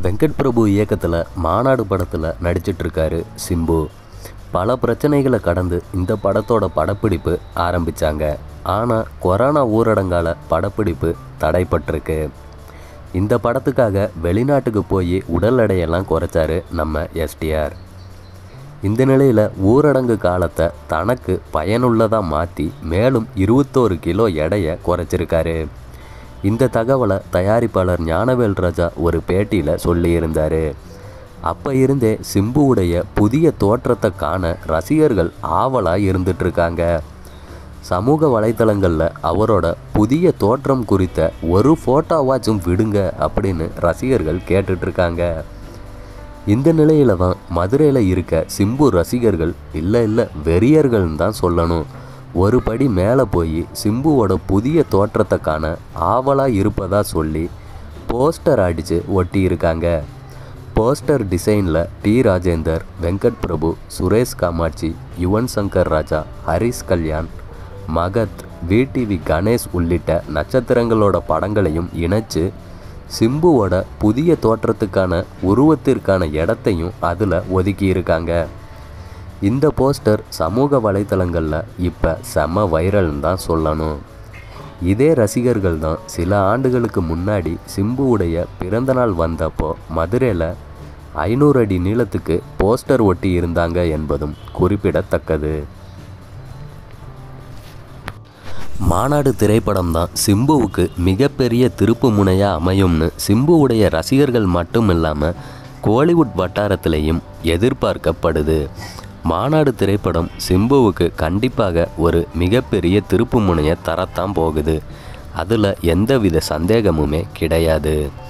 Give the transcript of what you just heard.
வெங்கட் பிரபு இயக்கத்தில் மாநாடு படத்தில் நடிச்சிட்ருக்காரு சிம்பு பல பிரச்சனைகளை கடந்து இந்த படத்தோட படப்பிடிப்பு ஆரம்பித்தாங்க ஆனால் கொரோனா ஊரடங்கால படப்பிடிப்பு தடைப்பட்டிருக்கு இந்த படத்துக்காக வெளிநாட்டுக்கு போய் உடல் எடையெல்லாம் குறைச்சாரு நம்ம எஸ்டிஆர் இந்த நிலையில் ஊரடங்கு காலத்தை தனக்கு பயனுள்ளதாக மாற்றி மேலும் இருபத்தோரு கிலோ எடையை குறைச்சிருக்காரு இந்த தகவலை தயாரிப்பாளர் ஞானவேல் ராஜா ஒரு பேட்டியில் சொல்லியிருந்தார் அப்போ இருந்தே சிம்புவுடைய புதிய தோற்றத்தை காண ரசிகர்கள் ஆவலாக இருந்துட்டுருக்காங்க சமூக வலைத்தளங்களில் அவரோட புதிய தோற்றம் குறித்த ஒரு ஃபோட்டோவாச்சும் விடுங்க அப்படின்னு ரசிகர்கள் கேட்டுட்ருக்காங்க இந்த நிலையில தான் மதுரையில் இருக்க சிம்பு ரசிகர்கள் இல்லை இல்லை வெறியர்கள்னு தான் சொல்லணும் ஒரு படி மேலே போய் சிம்புவோட புதிய தோற்றத்தை காண ஆவலாக இருப்பதா சொல்லி போஸ்டர் அடித்து ஒட்டியிருக்காங்க போஸ்டர் டிசைனில் டி ராஜேந்தர் வெங்கட் பிரபு சுரேஷ் காமாட்சி யுவன் சங்கர் ராஜா ஹரிஷ் கல்யாண் மகத் விடிவி கணேஷ் உள்ளிட்ட நட்சத்திரங்களோட படங்களையும் இணைச்சு சிம்புவோட புதிய தோற்றத்துக்கான உருவத்திற்கான இடத்தையும் அதில் ஒதுக்கியிருக்காங்க இந்த போஸ்டர் சமூக வலைத்தளங்களில் இப்போ செம வைரல்னு தான் சொல்லணும் இதே ரசிகர்கள் தான் சில ஆண்டுகளுக்கு முன்னாடி சிம்புவுடைய பிறந்தநாள் வந்தப்போ மதுரையில் ஐநூறு அடி நீளத்துக்கு போஸ்டர் ஒட்டி இருந்தாங்க என்பதும் குறிப்பிடத்தக்கது மாநாடு திரைப்படம் தான் சிம்புவுக்கு மிகப்பெரிய திருப்பு முனையாக அமையும்னு சிம்புவுடைய ரசிகர்கள் மட்டும் இல்லாமல் கோலிவுட் வட்டாரத்திலையும் எதிர்பார்க்கப்படுது மாநாடு திரைப்படம் சிம்புவுக்கு கண்டிப்பாக ஒரு மிகப்பெரிய திருப்பு முனையை தரத்தான் போகுது அதில் எந்தவித சந்தேகமுமே கிடையாது